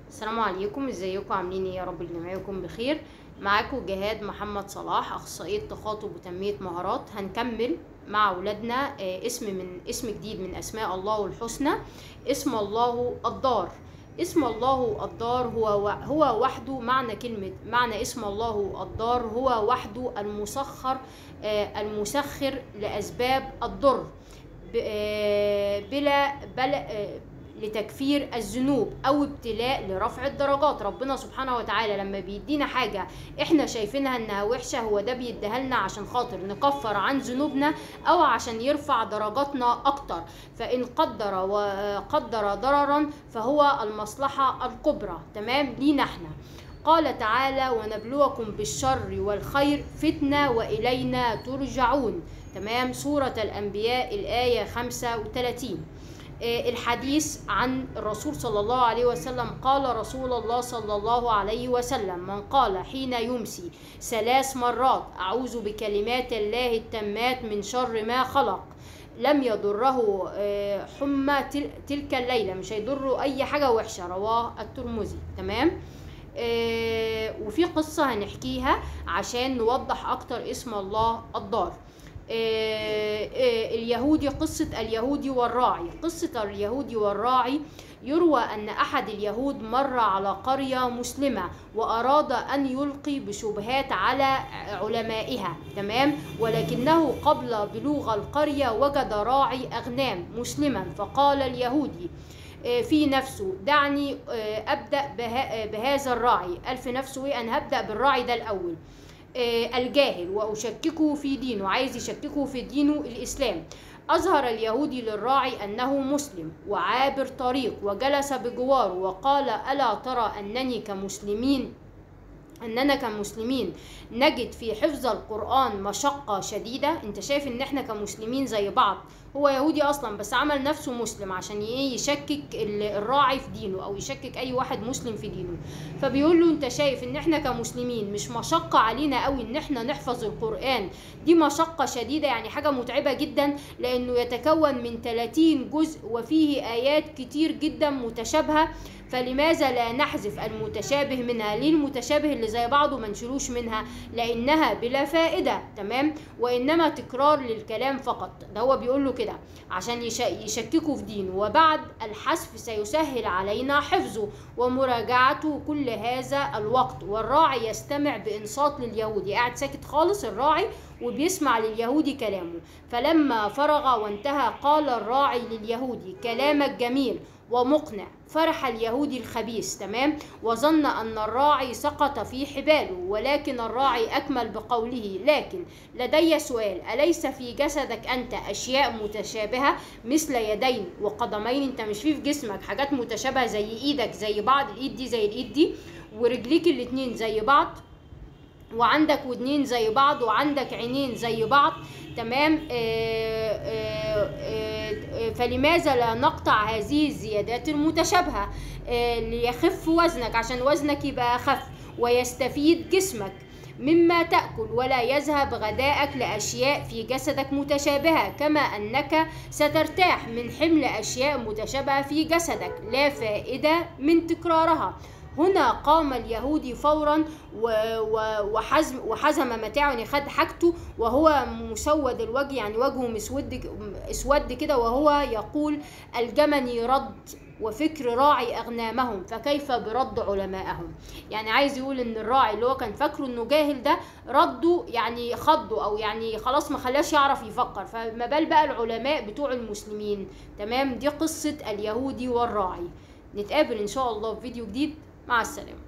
السلام عليكم ازيكم عاملين ايه يا رب جميعكم بخير معاكم جهاد محمد صلاح اخصائيه تخاطب وتنميه مهارات هنكمل مع اولادنا آه، اسم من اسم جديد من اسماء الله الحسنى اسم الله الدار اسم الله الدار هو هو وحده معنى كلمة معنى اسم الله الدار هو وحده المسخر آه، المسخر لأسباب الضر ب- آه، بلا بلا آه، لتكفير الذنوب او ابتلاء لرفع الدرجات ربنا سبحانه وتعالى لما بيدينا حاجه احنا شايفينها انها وحشه هو ده بيديها لنا عشان خاطر نكفر عن ذنوبنا او عشان يرفع درجاتنا اكتر فان قدر وقدر ضررا فهو المصلحه الكبرى تمام لينا احنا قال تعالى ونبلوكم بالشر والخير فتنة وإلينا ترجعون تمام سورة الأنبياء الآية 35 آه، الحديث عن الرسول صلى الله عليه وسلم قال رسول الله صلى الله عليه وسلم من قال حين يمسي ثلاث مرات أعوذ بكلمات الله التامات من شر ما خلق لم يضره آه، حمى تل- تلك الليلة مش هيضره أي حاجة وحشة رواه الترمذي تمام آه، وفي قصة هنحكيها عشان نوضح أكتر اسم الله الدار آه، آه، اليهودي قصة اليهودي والراعي قصة اليهودي والراعي يروى أن أحد اليهود مر على قرية مسلمة وأراد أن يلقي بشبهات على علمائها تمام ولكنه قبل بلوغ القرية وجد راعي أغنام مسلما فقال اليهودي آه، في نفسه دعني آه، أبدأ بها- بهذا الراعي ألف نفسه إيه أنا هبدأ بالراعي ده الأول آه، الجاهل وأشككه في دينه عايز يشككه في دينه الإسلام أظهر اليهودي للراعي أنه مسلم وعابر طريق وجلس بجواره وقال ألا ترى أنني كمسلمين أننا كمسلمين نجد في حفظ القرآن مشقة شديدة أنت شايف إن إحنا كمسلمين زي بعض هو يهودي أصلا بس عمل نفسه مسلم عشان إيه يشكك ال- الراعي في دينه أو يشكك أي واحد مسلم في دينه فبيقول له أنت شايف إن إحنا كمسلمين مش مشقة علينا قوي إن إحنا نحفظ القرآن دي مشقة شديدة يعني حاجة متعبة جدا لأنه يتكون من 30 جزء وفيه آيات كتير جدا متشابهة فلماذا لا نحذف المتشابه منها ليه المتشابه اللي زي بعضه ما نشيلوش منها لانها بلا فائده تمام وانما تكرار للكلام فقط ده هو بيقول له كده عشان يش- يشككوا في دينه وبعد الحذف سيسهل علينا حفظه ومراجعته كل هذا الوقت والراعي يستمع بانصات لليهودي قاعد ساكت خالص الراعي وبيسمع لليهودي كلامه فلما فرغ وانتهى قال الراعي لليهودي كلامك جميل ومقنع فرح اليهودي الخبيث تمام وظن أن الراعي سقط في حباله ولكن الراعي أكمل بقوله لكن لدي سؤال أليس في جسدك أنت أشياء متشابهة مثل يدين وقدمين أنت مش في في جسمك حاجات متشابهة زي إيدك زي بعض الإيد دي زي الإيد دي ورجليك الاتنين زي بعض وعندك ودنين زي بعض وعندك عينين زي بعض تمام آه، آه، آه، آه، فلماذا لا نقطع هذه الزيادات المتشابهة آه، ليخف وزنك عشان وزنك يبقى أخف ويستفيد جسمك مما تأكل ولا يذهب غذائك لأشياء في جسدك متشابهة كما أنك سترتاح من حمل أشياء متشابهة في جسدك لا فائدة من تكرارها هنا قام اليهودي فورا و- و- وحزم وحزم متاعه يعني خد حاجته وهو مسود الوجه يعني وجهه مسود اسود كده وهو يقول الجمني رد وفكر راعي اغنامهم فكيف برد علمائهم يعني عايز يقول ان الراعي اللي هو كان فاكره انه جاهل ده رده يعني خضه او يعني خلاص ما خلاش يعرف يفكر فما بال بقى العلماء بتوع المسلمين تمام دي قصة اليهودي والراعي نتقابل ان شاء الله في فيديو جديد مع السلامة